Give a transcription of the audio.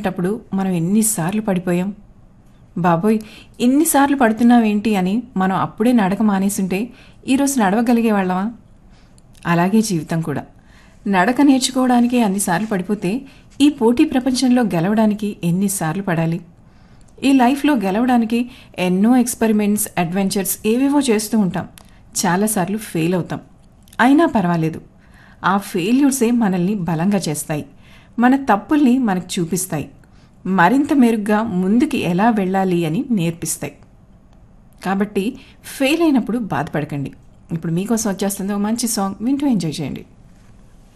నడిచేటప్పుడు మనం ఎన్నిసార్లు పడిపోయాం బాబోయ్ ఇన్నిసార్లు పడుతున్నావేంటి అని మనం అప్పుడే నడక మానేసుంటే ఈరోజు నడవగలిగే వాళ్ళమా అలాగే జీవితం కూడా నడక నేర్చుకోవడానికి అన్నిసార్లు పడిపోతే ఈ పోటీ ప్రపంచంలో గెలవడానికి ఎన్నిసార్లు పడాలి ఈ లైఫ్లో గెలవడానికి ఎన్నో ఎక్స్పెరిమెంట్స్ అడ్వెంచర్స్ ఏవేవో చేస్తూ ఉంటాం చాలాసార్లు ఫెయిల్ అవుతాం అయినా పర్వాలేదు ఆ ఫెయిల్యూర్సే మనల్ని బలంగా చేస్తాయి మన తప్పుల్ని మనకు చూపిస్తాయి మరింత మెరుగ్గా ముందుకి ఎలా వెళ్ళాలి అని నేర్పిస్తాయి కాబట్టి ఫెయిల్ అయినప్పుడు బాధపడకండి ఇప్పుడు మీకోసం వచ్చేస్తుంది ఒక మంచి సాంగ్ వింటూ ఎంజాయ్ చేయండి